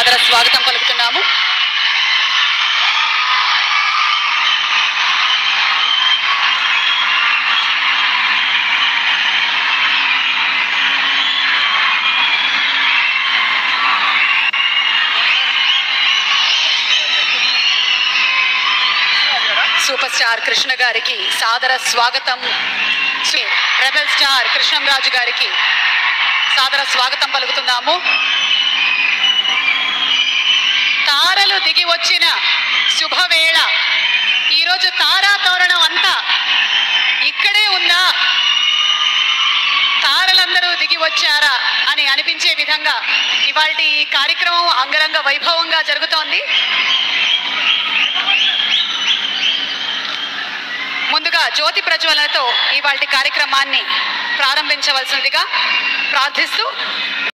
సాదర స్వాగతం పలుకుతున్నాము super star Krishna గారికి సాదర స్వాగతం శ్రీ రెబల్ స్టార్ కృష్ణంరాజు గారికి సాదర స్వాగతం పలుకుతున్నాము తారలు దిగి వచ్చిన శుభవేళ ఈరోజు తారా తోరణం అంతా ఇక్కడే ఉందా తారలందరూ దిగి వచ్చారా అని అనిపించే విధంగా ఇవాళ ఈ కార్యక్రమం అంగరంగ వైభవంగా జరుగుతోంది ముందుగా జ్యోతి ప్రజ్వలనతో ఇవాళ కార్యక్రమాన్ని ప్రారంభించవలసిందిగా ప్రార్థిస్తూ